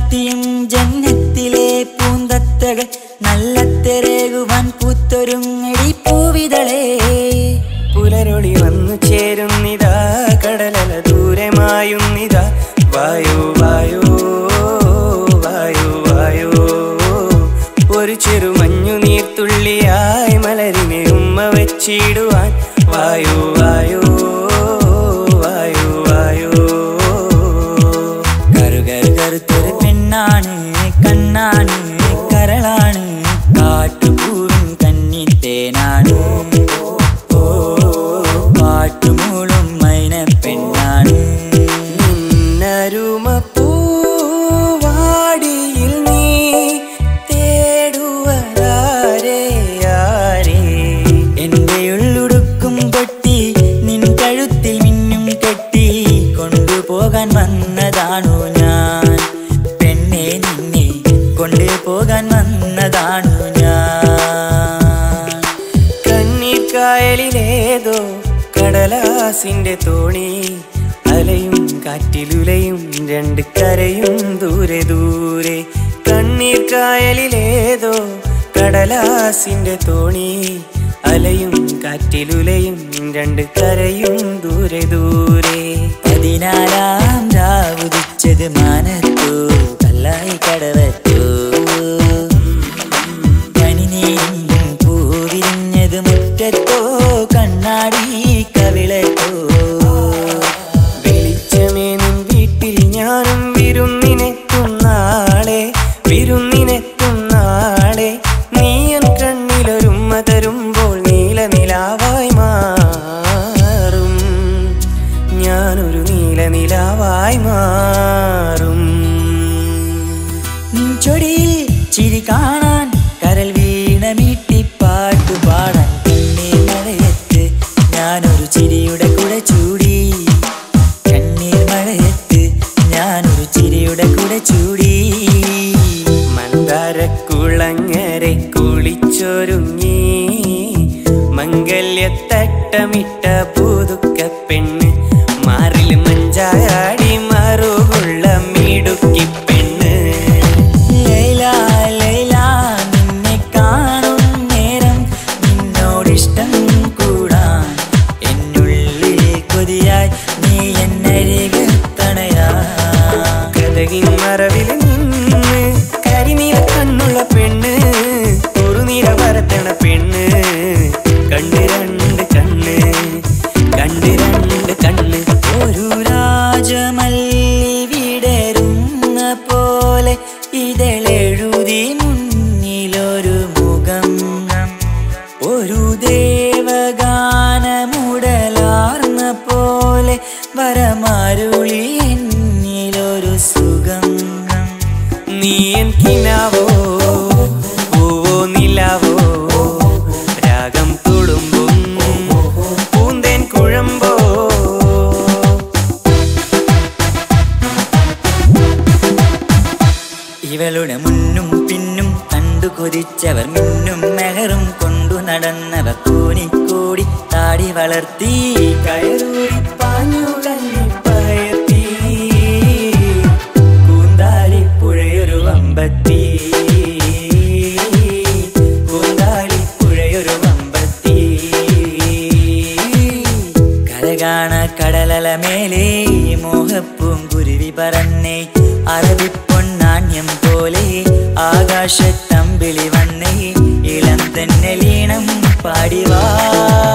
ചാർത്തിയും ജന്നത്തിലെ പൂന്തത്തകൾ നല്ല തെരകുവാൻ പൂത്തൊരുങ്ങടി പൂവിതളേ പുലരൊളി വന്നു ചേരുന്നിതാ കടലല ദൂരമായുന്നിതാ വായോ വായോ വായോ വായോ ഒരു ചെറു മഞ്ഞു നീർത്തുള്ളിയായി മലരിനെ ഉമ്മ വെച്ചിടുവാൻ വായോ വായോ വായോ വായോ കറുകരു കറുത്തൊരു പെണ്ണാണ് കണ്ണാണ് കരളാണ് കാട്ടുപൂവിൻ കന്നിത്തേനാണ് ഓ പാട്ടുമൂളും മൈന പെണ്ണാണ് നിന്നരുമ പൂവാടിയിൽ നീ തേടുവരാരേ ആരേ എന്റെ ഉള്ളുടുക്കും പൊട്ടി നിൻ കഴുത്തിൽ മിന്നും കെട്ടി കൊണ്ടുപോകാൻ വന്നതാണു ഞാൻ പെണ്ണെ നിന്നെ കൊണ്ടുപോകാൻ വന്നതാണു ഞാൻ കണ്ണീർ കായലിലേതോ കടലാസിന്റെ തോണി അലയും കാറ്റിലുലയും രണ്ട് കരയും ദൂരെ ദൂരെ കണ്ണീർ കായലിലേതോ കടലാസിന്റെ തോണി അലയും കാറ്റിലുലയും രണ്ട് കരയും ദൂരെ ദൂരെ പതിനാലാം രാവുദിച്ചത് മാനത്തോ കല്ലായി കടവത്തോ കനിനീരിഞ്ഞും പൂവിരിഞ്ഞത് മുറ്റത്തോ കണ്ണാടി കവിളത്തോ വെളിച്ചമേ നിൻ വീട്ടിൽ ഞാനും വിരുന്നിനെത്തും നാളെ വിരുന്നിനെത്തും നാളെ നീയൻ കണ്ണിലൊരുമ്മ തരുമ്പോൾ നീല നിലാവായി മാറും ഞാനൊരു നീല നിലാവായി മാറും നിൻ ചൊടിയിൽ ചിരി കാണാൻ കരൽ വീണ മീട്ടിപ്പാട്ടു പാടാൻ കണ്ണീർ മഴയത്ത് ഞാനൊരു ചിരിയുടെ കുട ചൂടി കണ്ണീർ മഴയത്ത് ഞാനൊരു ചിരിയുടെ കുട ചൂടി മന്ദാരക്കുളങ്ങരെ കുളിച്ചൊരുങ്ങി മംഗല്യത്തട്ടമിട്ട പുതുക്ക പെണ്ണ് മാറിൽ മഞ്ചാടി മറുകുള്ള മിടുക്കി പെണ്ണ് ലൈല ലൈല നിന്നെ കാണും നേരം നിന്നോടിഷ്ടം കൂടാൻ എന്നുള്ളിൽ കൊതിയായി നീ എന്നരികത്തണയാ കഥകിൻ മറവിൽ നിന്ന് കരിനീല കണ്ണുള്ള പെണ്ണ് കുറുനീല പരത്തണ പെണ്ണ് കണ്ണ് രണ്ട് കണ്ണ് കണ്ണ് രണ്ട് കണ്ണ് ഒരു രാജമല്ലി വിടരുന്ന പോലെ ഇതളെഴുതി മുന്നിലൊരു മുഖം ഒരു ദേവഗാനമുടലാർന്ന പോലെ വരമരുളി എന്നിലൊരു സുഖം നീ എൻ കിനാവോ പൂവോ നിലാവോ രാഗം തുളുമ്പും പൂന്തേൻ കുഴമ്പോ ഇവളുടെ മുന്നും പിന്നും കണ്ടു കൊതിച്ചവർ മിന്നും മെഹറും കൊണ്ടു നടന്നവർ കൂനിക്കൂടി താടി വളർത്തി കയറൂരി പാഞ്ഞു കണ്ണി പയർത്തി കൂന്താലി പുഴയൊരു വമ്പത്തി കൂന്താലി പുഴയൊരു വമ്പത്തി കരകാണ കടലല മേലെ മോഹപ്പൂം കുരുവി പറന്നേ അറബിപ്പൊന്നാണ്യം പോലെ ആകാശത്തമ്പിളി വന്നേ ഇളം തന്നെ ലീണം പാടിവാ